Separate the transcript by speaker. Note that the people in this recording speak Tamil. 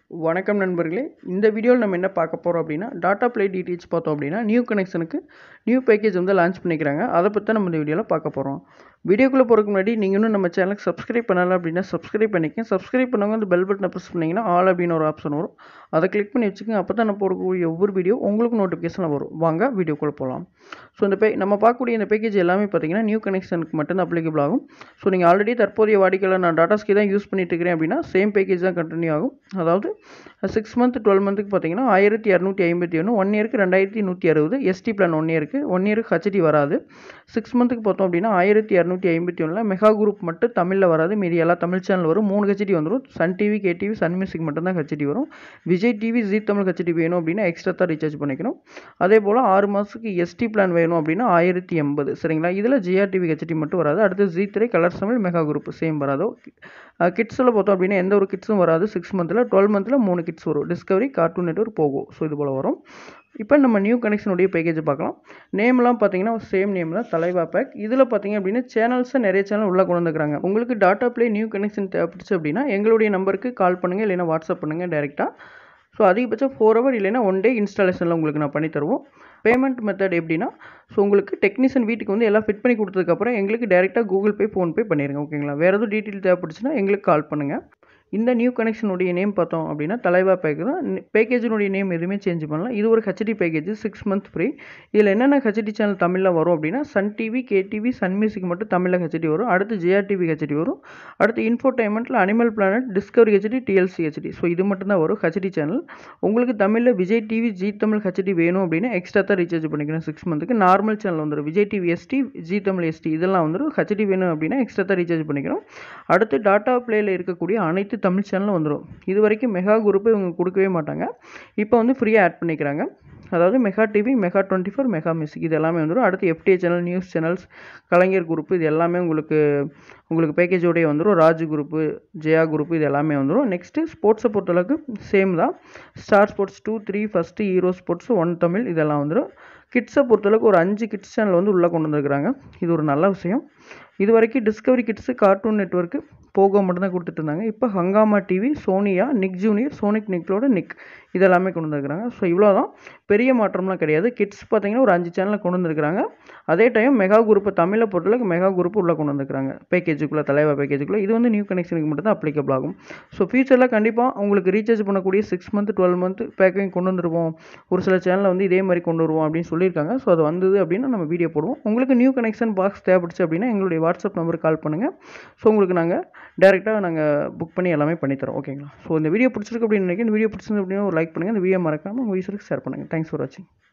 Speaker 1: வணக்கம் நண்பர்களே இந்த வீடியோவில் நம்ம என்ன பார்க்க போகிறோம் அப்படின்னா டாட்டா ப்ளே டிடிஹெச் பார்த்தோம் அப்படின்னா நியூ கனெக்ஷனுக்கு நியூ பேக்கேஜ் வந்து லான்ச் பண்ணிக்கிறாங்க அதை பற்றி தான் நம்ம இந்த வீடியோவில் பார்க்க போகிறோம் வீடியோக்குள்ளே போகிறதுக்கு முன்னாடி நீங்கள் இன்னும் நம்ம சேனலுக்கு சப்ஸ்கிரைப் பண்ணல அப்படின்னா சப்ஸ்கிரைப் பண்ணிக்கங்க சப்ஸ்கிரைப் பண்ணவங்க அந்த பெல் பட்டனை ப்ரெஸ் பண்ணிங்கன்னா ஆல் அப்படின்னு ஒரு ஆப்ஷன் வரும் அதை கிளிக் பண்ணி வச்சுக்கோங்க அப்போ தான் நான் போடக்கூடிய ஒவ்வொரு வீடியோ உங்களுக்கு நோட்டிஃபிகேஷன் வரும் வாங்க வீடியோக்குள்ளே போகலாம் ஸோ இந்த பே நம்ம பார்க்கக்கூடிய இந்த பேக்கேஜ் எல்லாமே பார்த்தீங்கன்னா நியூ கனெக்ஷனுக்கு மட்டும்தான் அப்ளிகபிள் ஆகும் ஸோ நீங்கள் ஆல்ரெடி தற்போதைய வாடிக்கையாளர் நான் டாடா ஸ்கி தான் யூஸ் பண்ணிட்டு இருக்கிறேன் அப்படின்னா சேம் பேக்கேஜ் தான் கண்டினியூ ஆகும் அதாவது சிக்ஸ் மந்த் டுவெல் மந்த்துக்கு பார்த்தீங்கன்னா ஆயிரத்தி இரநூத்தி ஐம்பத்தி ஒன்று ஒன் இயருக்கு ரெண்டாயிரத்தி நூற்றி அறுபது எஸ்டி பிளான் ஒன் இயருக்கு ஒன் இயருக்கு ஹச்டி வராது சிக்ஸ் மந்த்துக்கு பார்த்தோம் அப்படின்னா ஆயிரத்தி இரநூத்தி ஐம்பத்தி ஒன்றில் மெகா குரூப் மட்டும் தமிழில் வராது மீதி எல்லா தமிழ் சேனல் வரும் மூணு ஹெச்டி வந்துடும் Sun TV KTV Sun music மட்டும்தான் ஹெச்டி வரும் Vijay TV Zee Tamil HD வேணும் அப்படின்னா எக்ஸ்ட்ரா தான் ரீசார்ஜ் பண்ணிக்கணும் அதே போல் ஆறு மாதத்துக்கு எஸ்டி பிளான் வேணும் அப்படின்னா ஆயிரத்தி எண்பது சரிங்களா இதில் ஜிஆர் டிவி ஹெச்டி மட்டும் வராது அடுத்து Zee Thirai colors Tamil mega group same வராதோ கிட்ஸில் பார்த்தோம் அப்படின்னா எந்த ஒரு கிட்ஸும் வராது சிக்ஸ் மந்தில் டுவெல் மந்தில் மூணு கிட்ஸ் வரும் டிஸ்கவரி கார்ட்டூன் நெட்ஒர்க் போகும் ஸோ இது போல் வரும் இப்போ நம்ம நியூ கனெக்ஷனுடைய பேக்கேஜ் பார்க்கலாம் நேம்லாம் பார்த்தீங்கன்னா சேம் நேம் தான் தலைவா பேக் இதில் பார்த்தீங்க அப்படின்னா சேனல்ஸை நிறைய சேனல் உள்ளே கொண்டு வந்துக்கிறாங்க உங்களுக்கு டாட்டா ப்ளே நியூ கனெக்ஷன் தேவைப்படுச்சு அப்படின்னா எங்களுடைய நம்பருக்கு கால் பண்ணுங்கள் இல்லைன்னா வாட்ஸ்அப் பண்ணுங்கள் டேரெக்டாக ஸோ அதிகபட்சம் ஃபோர் ஹவர் இல்லைன்னா ஒன் டே இன்ஸ்டாலேஷனில் உங்களுக்கு நான் பண்ணி தருவோம் பேமெண்ட் மெத்தட் எப்படின்னா ஸோ உங்களுக்கு டெக்னீஷியன் வீட்டுக்கு வந்து எல்லாம் ஃபிட் பண்ணி கொடுத்ததுக்கப்புறம் எங்களுக்கு டேரெக்டாக கூகுள் பே ஃபோன்பே பண்ணிடுங்க ஓகேங்களா வேறு எதுவும் டீட்டெயில் தேவைப்படுச்சுன்னா எங்களுக்கு கால் பண்ணுங்கள் இந்த நியூ கனெக்ஷனுடைய நேம் பார்த்தோம் அப்படின்னா தலைவா பேக் தான் பேக்கேஜினுடைய நேம் எதுவுமே சேஞ்ச் பண்ணலாம் இது ஒரு HD package six month free இதில் என்னென்ன ஹெச்டி சேனல் தமிழில் வரும் அப்படின்னா Sun TV KTV Sun music மட்டும் தமிழில் ஹெச்டி வரும் அடுத்து ஜிஆர் டிவி ஹெச்டி வரும் அடுத்து இன்ஃபோடைன்மெண்ட்டில் animal planet Discovery HD TLC HD so இது மட்டும் தான் வரும் ஹெச்டி சேனல் உங்களுக்கு தமிழில் Vijay TV Zee Tamil HD வேணும் அப்படின்னா எக்ஸ்ட்ரா தான் ரீசார்ஜ் பண்ணிக்கணும் சிக்ஸ் மந்த்துக்கு நார்மல் சேனல் வந்துடும் Vijay TV SD Zee Tamil SD இதெல்லாம் வந்துடும் ஹெச்டி வேணும் அப்படின்னா எக்ஸ்ட்ரா தான் ரீசார்ஜ் பண்ணிக்கணும் அடுத்து டாட்டா பிளேயில் இருக்கக்கூடிய அனைத்து தமிழ் சேனலும் வந்துடும் இது வரைக்கும் மெகா குரூப்பு இவங்க கொடுக்கவே மாட்டாங்க இப்போ வந்து ஃப்ரீயாக ஆட் பண்ணிக்கிறாங்க அதாவது mega TV mega twenty four mega music இது எல்லாமே வந்துடும் அடுத்து FTA channel news channels Kalaignar group இது எல்லாமே உங்களுக்கு உங்களுக்கு பேக்கேஜோடய வந்துடும் ராஜ் குரூப்பு ஜெயா குரூப் இது எல்லாமே வந்துடும் நெக்ஸ்ட்டு ஸ்போர்ட்ஸை பொறுத்தளவுக்கு சேம் தான் star sports two three first hero sports one Tamil இதெல்லாம் வந்துடும் கிட்ஸை பொறுத்தளவுக்கு ஒரு அஞ்சு கிட்ஸ் சேனல் வந்து உள்ளே கொண்டு வந்துருக்குறாங்க இது ஒரு நல்ல விஷயம் இது வரைக்கும் Discovery kids cartoon network Pogo மட்டும்தான் கொடுத்துட்டு இருந்தாங்க இப்போ ஹங்காமா டிவி சோனியா நிக் ஜூனியர் சோனிக் நிக்லோட நிக் இதெல்லாமே கொண்டு வந்துருக்குறாங்க ஸோ இவ்வளோ தான் பெரிய மாற்றம்லாம் கிடையாது கிட்ஸ் பார்த்தீங்கன்னா ஒரு அஞ்சு சேனலில் கொண்டு வந்துருக்குறாங்க அதே டைம் மெகா குரூப்பு தமிழை பொறுத்தளவுக்கு மெகா குரூப் உள்ளே கொண்டு வந்துருக்குறாங்க பேக்கேஜுக்குள்ளே தலைவா பேக்கேஜுக்குள்ளே இது வந்து நியூ கனெக்ஷனுக்கு மட்டும் தான் அப்ளிகபிள் ஆகும் ஸோ ஃபியூச்சரில் கண்டிப்பாக உங்களுக்கு ரீசார்ஜ் பண்ணக்கூடிய six month twelve month packing கொண்டு வந்துருவோம் ஒரு சில சேனலில் வந்து இதே மாதிரி கொண்டு வருவோம் அப்படின்னு சொல்லியிருக்காங்க ஸோ அது வந்தது அப்படின்னா நம்ம வீடியோ போடுவோம் உங்களுக்கு நியூ கனெக்ஷன் பாக்ஸ் தேவைப்படுச்சு அப்படின்னா எங்களுடைய வாட்ஸ்அப் நம்பருக்கு கால் பண்ணுங்கள் ஸோ உங்களுக்கு நாங்கள் டேரெக்டாக நாங்கள் புக் பண்ணி எல்லாமே பண்ணித்தரோம் ஓகேங்களா ஸோ இந்த வீடியோ பிடிச்சிருக்கு அப்படின்னு நினைக்கிறேன் இந்த வீடியோ பிடிச்சிருந்து அப்படின்னா ஒரு லைக் பண்ணுங்கள் இந்த வீடியோ மறக்காமல் உங்கள் யூஸருக்கு ஷேர் பண்ணுங்கள் தேங்க்ஸ் ஃபார் வாட்சிங்